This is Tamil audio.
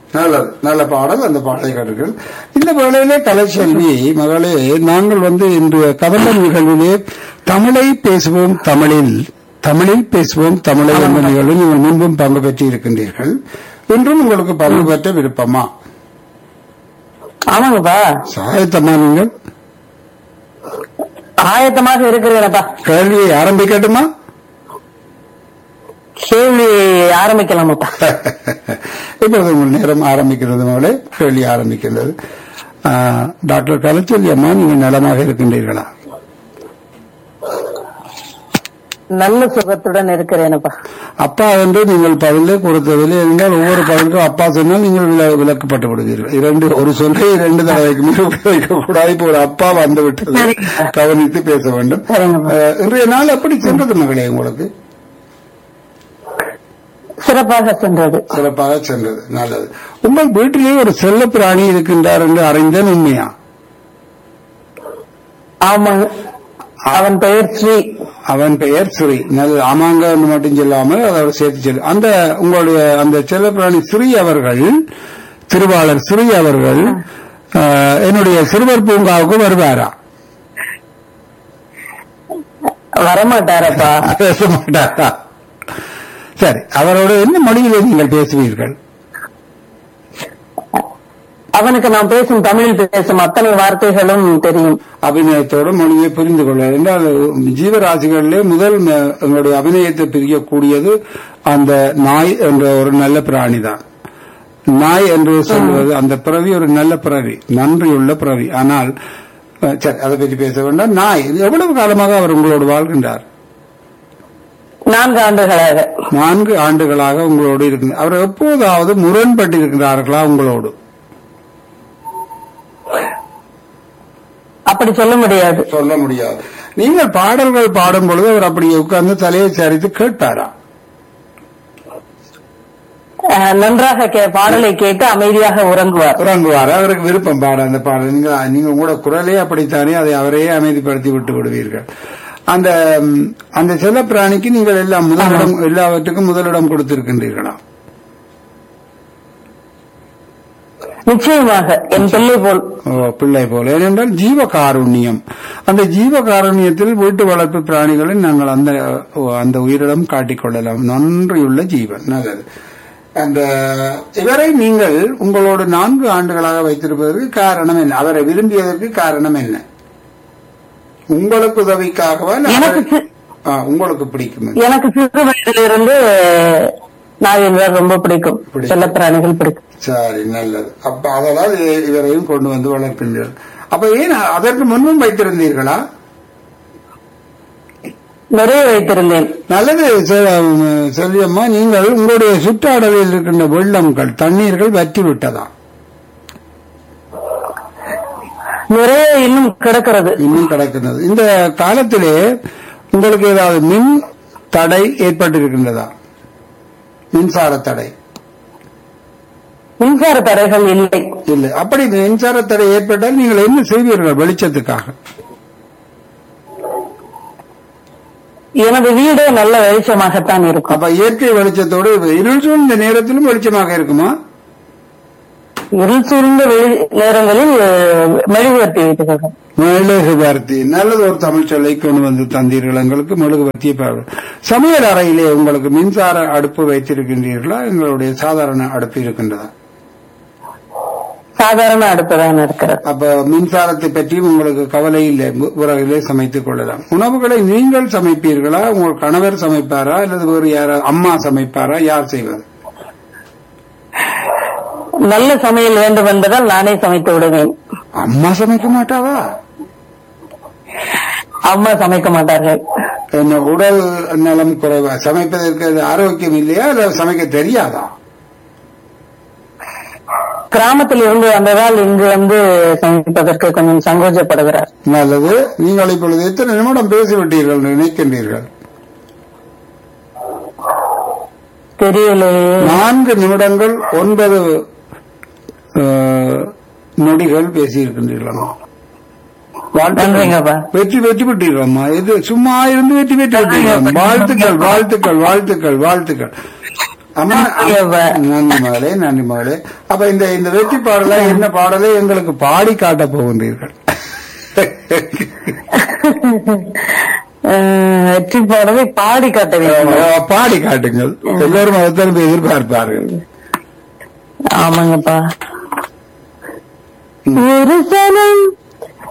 நல்லது நல்ல பாடல் அந்த பாட்டை கேட்டீர்கள் இந்த வேளையிலே கலைச்செல்வி மகளே நாங்கள் வந்து இன்று கதம்பம் நிகழ்விலே தமிழை பேசுவோம் தமிழில் தமிழில் பேசுவோம் தமிழை என்ற நிகழ்வில் நீங்கள் முன்பும் பங்கு பெற்று இருக்கின்றீர்கள் இன்றும் உங்களுக்கு பங்கு பெற்ற விருப்பமா ஆமாங்கப்பா சாயத்தம்மா நீங்கள் ஆயத்தமாக இருக்கிறேனப்பா கேள்வியை ஆரம்பிக்கட்டுமா கேள்வி ஆரம்பிக்கலாமாப்பா இப்பொழுது உங்கள் நேரம் ஆரம்பிக்கிறது மகளே கேள்வி ஆரம்பிக்கின்றது ஆ, டாக்டர் கலைச்செல்வி அம்மா நீங்கள் நலமாக இருக்கின்றீர்களா நல்ல சுகத்துடன் இருக்கிறேனப்பா அப்பா என்று நீங்கள் பதிலே கொடுத்ததில்லை என்றால் ஒவ்வொரு பதிலுக்கும் அப்பா சொன்னால் நீங்கள் வில- விலக்கப்பட்டு விடுவீர்கள் இரண்டு ஒரு சொல்லை இரண்டு தடவைக்கு மேல் உபயோகிக்க கூடாது இப்போ ஒரு அப்பா வந்து விட்டது சரிங்க. கவனித்து பேச வேண்டும் சரிங்கப்பா. அஹ், இன்றைய நாள் எப்படி சென்றது மகளே உங்களுக்கு சிறப்பாக சென்றது சிறப்பாக சென்றது நல்லது உங்கள் வீட்டிலே ஒரு செல்ல பிராணி இருக்கின்றார் என்று அறிந்தேன் உண்மையா ஆமாங்க அவன் பெயர் ஸ்ரீ அவன் பெயர் ஸ்ரீ நல்லது ஆமாங்க என்று மட்டும் சொல்லாமல் அதோட சேர்த்து சொல்லு அந்த உங்களுடைய அந்த செல்லப்பிராணி ஸ்ரீ அவர்கள் திருவாளர் ஸ்ரீ அவர்கள் அஹ், என்னுடைய சிறுவர் பூங்காவுக்கு வருவாரா வரமாட்டாரப்பா பேச மாட்டாரா சரி அவரோட என்ன மொழியிலே நீங்கள் பேசுவீர்கள் அவனுக்கு நான் பேசும் தமிழில் பேசும் அத்தனை வார்த்தைகளும் தெரியும் அபிநயத்தோட மொழியை புரிந்து கொள்ள என்றால் ஜீவராசிகளிலே முதல் ம- எங்களுடைய அபிநயத்தை பிரியக்கூடியது அந்த நாய் என்ற ஒரு நல்ல பிராணி தான் நாய் என்று சொல்வது அந்த பிறவி ஒரு நல்ல பிறவி நன்றியுள்ள பிறவி ஆனால் அஹ், சரி அதை பற்றி பேச வேண்டாம் நாய் இது எவ்வளவு காலமாக அவர் உங்களோடு வாழ்கின்றார் நான்கு ஆண்டுகளாக நான்கு ஆண்டுகளாக உங்களோடு இருக்கின்றார் அவர் எப்போதாவது முரண்பட்டு இருக்கிறார்களா உங்களோடு அப்படி சொல்ல முடியாது சொல்ல முடியாது நீங்கள் பாடல்கள் பாடும் பொழுது அவர் அப்படி உட்கார்ந்து தலையை சரித்து கேட்பாரா அஹ், நன்றாக கே- பாடலை கேட்டு அமைதியாக உறங்குவார் உறங்குவார் அவருக்கு விருப்பம் பாட அந்த பாடல் நீங்க நீங்க உங்களோட குரலே அப்படித்தானே அதை அவரையே அமைதிப்படுத்தி விட்டு விடுவீர்கள் அந்த ம், அந்த செல்ல பிராணிக்கு நீங்கள் எல்லாம் முதலிடம் எல்லாவற்றுக்கும் முதலிடம் கொடுத்திருக்கின்றீர்களா நிச்சயமாக என் பிள்ளை போல் ஓ, பிள்ளை போல ஏனென்றால் ஜீவ காருண்யம் அந்த ஜீவ காருண்யத்தில் வீட்டு வளர்ப்பு பிராணிகளை நாங்கள் அந்த ஓ, அந்த உயிரிடம் காட்டிக்கொள்ளலாம் நன்றியுள்ள ஜீவன் நல்லது அந்த இவரை நீங்கள் உங்களோட நான்கு ஆண்டுகளாக வைத்திருப்பதற்கு காரணம் என்ன அவரை விரும்பியதற்கு காரணம் என்ன உங்களுக்கு உதவிக்காகவா இல்ல எனக்கு அவரை- சி- ஆ, உங்களுக்கு பிடிக்கும் எனக்கு சிறு வயதிலிருந்து நாய் என்றால் ரொம்ப பிடிக்கும் பிடிக்கும். செல்லப்பிராணிகள் பிடிக்கும் சரி நல்லது அப்ப அதனால் இ- இவரையும் கொண்டு வந்து வளர்க்கின்றீர்கள் அப்ப ஏன் அதற்கு முன்பும் வைத்திருந்தீர்களா நிறைய வைத்திருந்தேன் நல்லது செ- செல்வியம்மா நீங்கள் உங்களுடைய சுற்றாடலில் இருக்கின்ற வெள்ளங்கள் தண்ணீர்கள் வற்றி விட்டதா நிறைய இன்னும் கிடக்கிறது இன்னும் கிடக்கின்றது இந்த காலத்திலே உங்களுக்கு ஏதாவது மின் தடை ஏற்பட்டிருக்கின்றதா மின்சார தடை மின்சார தடைகள் இல்லை இல்லை அப்படி மின்சார தடை ஏற்பட்டால் நீங்கள் என்ன செய்வீர்கள் வெளிச்சத்துக்காக எனது வீடு நல்ல வெளிச்சமாகத்தான் இருக்கும் அப்ப இயற்கை வெளிச்சத்தோடு இருள் சூழ்ந்த நேரத்திலும் வெளிச்சமாக இருக்குமா இருள் சூழ்ந்த வெளி- நேரங்களில் அஹ், மெழுகுவர்த்தி வைத்துக்கொள்ளும் மெழுகுவர்த்தி நல்லது ஒரு தமிழ் சொல்லை கொண்டு வந்து தந்தீர்கள் எங்களுக்கு மெழுகுவர்த்தியை பாரு சமையல் அறையிலே உங்களுக்கு மின்சார அடுப்பு வைத்திருக்கின்றீர்களா எங்களுடைய சாதாரண அடுப்பு இருக்கின்றதா சாதாரண அடுப்புதான் இருக்கிறது அப்ப மின்சாரத்தை பற்றியும் உங்களுக்கு கவலை இல்லை மு- விறகிலே சமைத்துக் கொள்ளலாம் உணவுகளை நீங்கள் சமைப்பீர்களா உங்கள் கணவர் சமைப்பாரா அல்லது வேறு யாரா அம்மா சமைப்பாரா யார் செய்வது நல்ல சமையல் வேண்டும் என்பதால் நானே சமைத்து விடுவேன் அம்மா சமைக்க மாட்டாவா அம்மா சமைக்க மாட்டார்கள் என்ன உடல் நலம் குறைவா சமைப்பதற்கு அது ஆரோக்கியம் இல்லையா இல்ல சமைக்க தெரியாதா கிராமத்தில் இருந்து வந்ததால் இங்கு வந்து சமைப்பதற்கு கொஞ்சம் சங்கோஜப்படுகிறார் நல்லது நீங்கள் இப்பொழுது எத்தனை நிமிடம் பேசிவிட்டீர்கள் என்று நினைக்கின்றீர்கள் தெரியலையே நான்கு நிமிடங்கள் ஒன்பது அஹ், நொடிகள் பேசியிருக்கின்றீர்களா நன்றிங்கப்பா வெற்றி வெற்றி பெற்றீர்களம்மா இது சும்மா இருந்து வெற்றி பெற்று விட்டீர்கள் வாழ்த்துக்கள் வாழ்த்துக்கள் வாழ்த்துக்கள் வாழ்த்துக்கள் அம்மா ஐயவ. நன்றி மகளே நன்றி மகளே அப்ப இந்த இந்த வெற்றி பாடலை என்ன பாடலை எங்களுக்கு பாடி காட்டப் போகின்றீர்கள் அஹ், வெற்றி பாடலை பாடி காட்ட வேண்டும் பாடி காட்டுங்கள் எல்லோரும் அதைத்தான் எதிர்பார்ப்பார்கள் ஆமாங்கப்பா ஒரு சனம்